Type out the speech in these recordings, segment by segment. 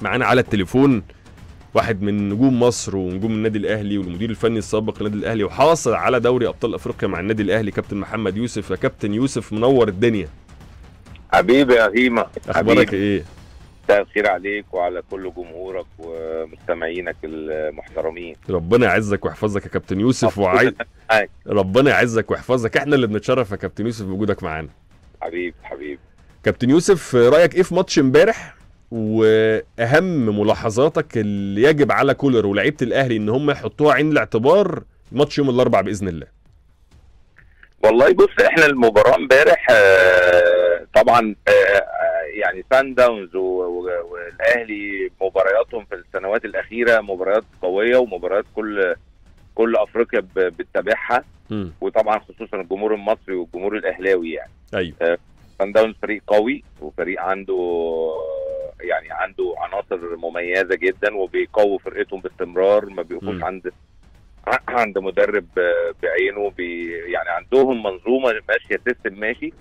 معانا على التليفون واحد من نجوم مصر ونجوم النادي الاهلي والمدير الفني السابق للنادي الاهلي وحاصل على دوري ابطال افريقيا مع النادي الاهلي كابتن محمد يوسف يا كابتن يوسف منور الدنيا حبيبي يا هيما اخبارك حبيبي ايه مساء الخير عليك وعلى كل جمهورك ومستمعينك المحترمين ربنا يعزك ويحفظك يا كابتن يوسف وعايز معاك. ربنا يعزك ويحفظك احنا اللي بنتشرف يا كابتن يوسف بوجودك معانا حبيبي حبيبي كابتن يوسف رايك ايه في ماتش امبارح واهم ملاحظاتك اللي يجب على كولر ولاعيبه الاهلي ان هم يحطوها عين الاعتبار ماتش يوم الاربعاء باذن الله والله بص احنا المباراه امبارح آه، طبعا آه، آه، يعني سان داونز و- و- والاهلي مبارياتهم في السنوات الاخيره مباريات قويه ومباريات كل كل افريقيا ب- بتتابعها امم وطبعا خصوصا الجمهور المصري والجمهور الاهلاوي يعني ايوه سان داونز فريق قوي وفريق عنده يعني عنده عناصر مميزه جدا وبيقووا فرقتهم باستمرار ما بيقفوش مم. عند عند مدرب بعينه بي يعني عندهم منظومه ماشيه سيستم ماشي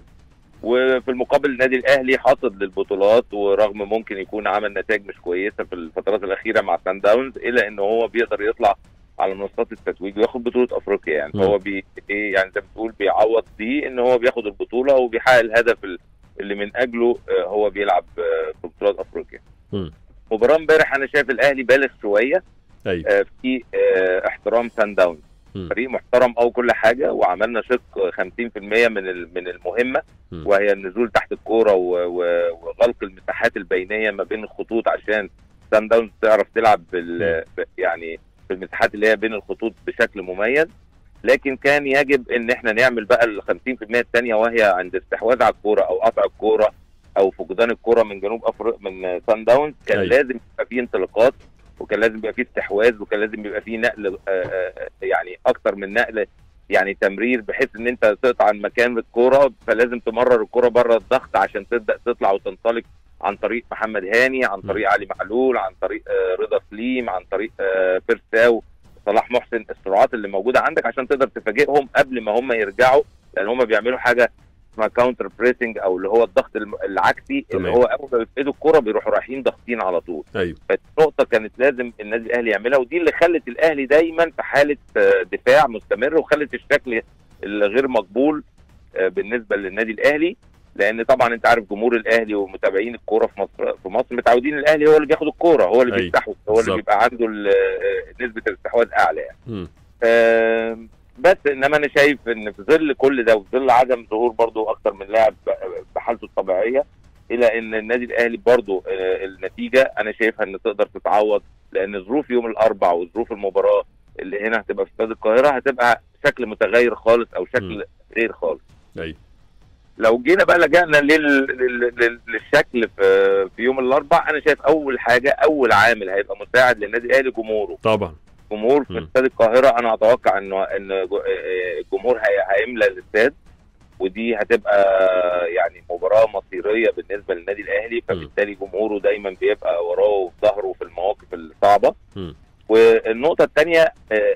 وفي المقابل النادي الاهلي حاطط للبطولات ورغم ممكن يكون عمل نتائج مش كويسه في الفترات الاخيره مع سان داونز الا ان هو بيقدر يطلع على منصات التتويج وياخد بطوله افريقيا يعني مم. هو بي ايه يعني زي ما بتقول بيعوض دي ان هو بياخد البطوله وبيحقق الهدف ال- اللي من اجله آه، هو بيلعب آه، في بطولات افريقيا. مم. مباراه امبارح انا شايف الاهلي بالغ شويه ايوه آه، في آه، احترام سان داونز مم. فريق محترم او كل حاجه وعملنا شق 50% من ال- من المهمه مم. وهي النزول تحت الكوره و- و- وغلق المساحات البينيه ما بين الخطوط عشان سان داونز تعرف تلعب بال ب- يعني في المساحات اللي هي بين الخطوط بشكل مميز لكن كان يجب ان احنا نعمل بقى ال 50% الثانيه وهي عند استحواذ على الكوره او قطع الكوره او فقدان الكوره من جنوب افريقيا من سان داونز كان أيوة. لازم يبقى فيه انطلاقات وكان لازم يبقى فيه استحواذ وكان لازم يبقى فيه نقل آه، آه، يعني اكتر من نقل يعني تمرير بحيث ان انت تقطع عن مكان الكوره فلازم تمرر الكوره بره الضغط عشان تبدا تطلع وتنطلق عن طريق محمد هاني عن طريق علي معلول عن طريق آه، رضا سليم عن طريق آه، بيرساو صلاح محسن السرعات اللي موجوده عندك عشان تقدر تفاجئهم قبل ما هم يرجعوا لان هم بيعملوا حاجه اسمها كاونتر بريسنج او اللي هو الضغط الم- العكسي اللي تمام. هو اول ما بيفقدوا الكوره بيروحوا رايحين ضاغطين على طول ايوه فالنقطة كانت لازم النادي الأهلي يعملها ودي اللي خلت الأهلي دايما في حالة آه، دفاع مستمر وخلت الشكل الغير مقبول آه، بالنسبة للنادي الأهلي لأن طبعا أنت عارف جمهور الأهلي ومتابعين الكورة في مصر في مصر متعودين الأهلي هو اللي بياخد الكورة هو اللي أيوة. بيفتحه هو بالظبط. اللي بيبقى عنده ال- آه، نسبة الاستحواذ أعلى يعني. مم. آه، بس انما انا شايف ان في ظل كل ده وفي ظل عدم ظهور برضو اكتر من لاعب بحالته الطبيعيه الى ان النادي الاهلي برضو آه، النتيجه انا شايفها ان تقدر تتعوض لان ظروف يوم الاربع وظروف المباراه اللي هنا هتبقى في استاد القاهره هتبقى شكل متغير خالص او شكل مم. غير خالص ايوه لو جينا بقى لجأنا لل... لل... لل... للشكل في... في يوم الاربع انا شايف اول حاجه اول عامل هيبقى مساعد للنادي الاهلي جمهوره طبعا جمهور في مم. استاد القاهره انا اتوقع انه ان جو- آه، الجمهور هي- هيملى الاستاد ودي هتبقى يعني مباراه مصيريه بالنسبه للنادي الاهلي فبالتالي جمهوره دايما بيبقى وراه وفي ظهره في المواقف الصعبه مم. والنقطه الثانيه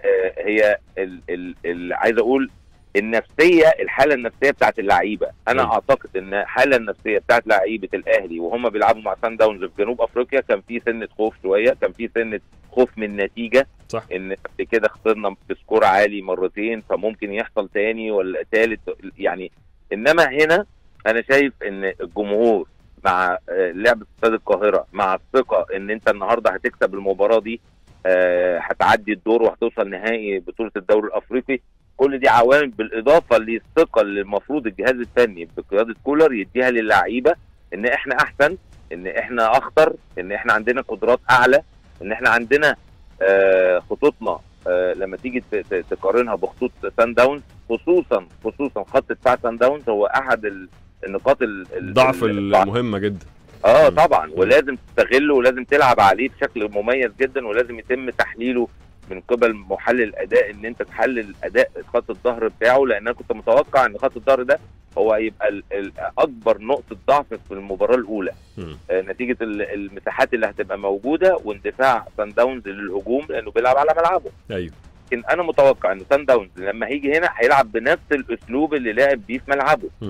هي ال- ال- ال- عايز اقول النفسيه الحاله النفسيه بتاعت اللعيبه انا أيوة. اعتقد ان الحاله النفسيه بتاعت لعيبه الاهلي وهم بيلعبوا مع سان داونز في جنوب افريقيا كان في سنه خوف شويه كان في سنه خوف من النتيجه صح ان قبل كده خسرنا بسكور عالي مرتين فممكن يحصل تاني ولا تالت يعني انما هنا انا شايف ان الجمهور مع آه، لعب في استاد القاهره مع الثقه ان انت النهارده هتكسب المباراه دي آه، هتعدي الدور وهتوصل نهائي بطوله الدوري الافريقي كل دي عوامل بالاضافه للثقه اللي المفروض الجهاز الفني بقياده كولر يديها للعيبه ان احنا احسن ان احنا اخطر ان احنا عندنا قدرات اعلى ان احنا عندنا آه، خطوطنا آه، لما تيجي ت- ت- تقارنها بخطوط سان داونز خصوصا خصوصا خط دفاع سان داونز هو احد ال- النقاط ال- ال- الضعف ال- المهمه جدا اه مم. طبعا مم. ولازم تستغله ولازم تلعب عليه بشكل مميز جدا ولازم يتم تحليله من قبل محلل الاداء ان انت تحلل اداء خط الظهر بتاعه لان انا كنت متوقع ان خط الظهر ده هو هيبقى ال- ال- اكبر نقطه ضعف في المباراه الاولى مم. آه، نتيجه ال- المساحات اللي هتبقى موجوده واندفاع سان داونز للهجوم لانه بيلعب على ملعبه ايوه لكن انا متوقع ان سان داونز لما هيجي هنا هيلعب بنفس الاسلوب اللي لعب بيه في ملعبه مم.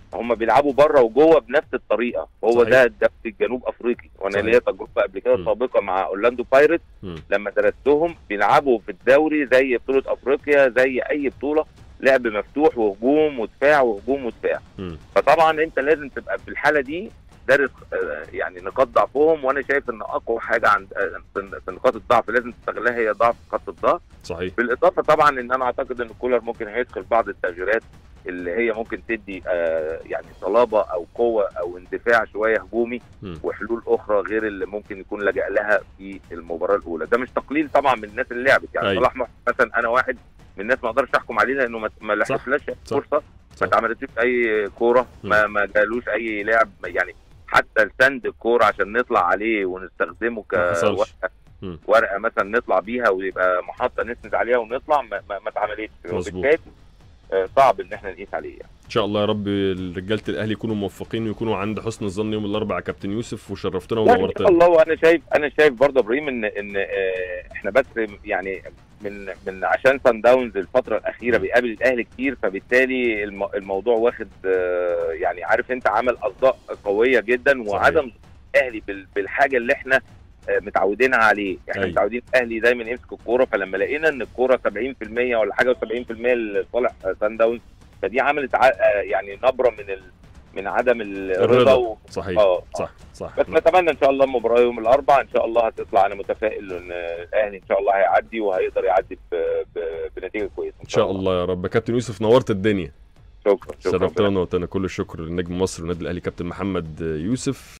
هم بيلعبوا بره وجوه بنفس الطريقه هو صحيح. ده الدوري الجنوب افريقي وانا صحيح. ليا تجربه قبل كده م. سابقه مع اورلاندو بايرتس مم. لما درستهم بيلعبوا في الدوري زي بطوله افريقيا زي اي بطوله لعب مفتوح وهجوم ودفاع وهجوم ودفاع مم. فطبعا انت لازم تبقى في الحاله دي دارس آه، يعني نقاط ضعفهم وانا شايف ان اقوى حاجه عند آه، في في نقاط الضعف لازم تستغلها هي ضعف خط الضغط صحيح بالاضافه طبعا ان انا اعتقد ان كولر ممكن هيدخل بعض التغييرات اللي هي ممكن تدي آه يعني صلابه او قوه او اندفاع شويه هجومي مم. وحلول اخرى غير اللي ممكن يكون لجأ لها في المباراه الاولى ده مش تقليل طبعا من الناس اللي لعبت يعني أيوة. صلاح محسن مثلا انا واحد من الناس ما اقدرش احكم عليه لانه ما- ما لحقتلاش صح. فرصه ما صح. اتعملتش اي كوره ما ما جالوش اي لعب يعني حتى السند الكوره عشان نطلع عليه ونستخدمه ما حصلش. كورقه مم. ورقه مثلا نطلع بيها ويبقى محطه نسند عليها ونطلع ما, ما, ما اتعملتش مظبوط. وبالتالي آه، صعب ان احنا نقيس عليه يعني. ان شاء الله يا رب رجاله الاهلي يكونوا موفقين ويكونوا عند حسن الظن يوم الاربعاء يا كابتن يوسف وشرفتنا لا ان شاء ونورتنا الله وانا شايف انا شايف برضه ابراهيم ان ان آه، احنا بس يعني من من عشان سان داونز الفتره الاخيره م. بيقابل الاهلي كتير فبالتالي الم- الموضوع واخد آه، يعني عارف انت عمل اصداء قويه جدا وعدم الاهلي بال- بالحاجه اللي احنا آه، متعودين عليه احنا أيوة. متعودين الاهلي دايما يمسك الكوره فلما لقينا ان الكوره 70% ولا حاجه و70% لصالح آه، سان داونز فدي عملت ع- آه، يعني نبره من ال من عدم الرضا الرضا. و... صحيح اه صح صح بس نتمنى ان شاء الله المباراه يوم الاربعاء ان شاء الله هتطلع انا متفائل ان الاهلي ان شاء الله هيعدي وهيقدر يعدي ب... ب... بنتيجه كويسه ان شاء الله يا رب كابتن يوسف نورت الدنيا شكرا شكرا شرفتنا ونورتنا كل الشكر لنجم مصر والنادي الاهلي كابتن محمد يوسف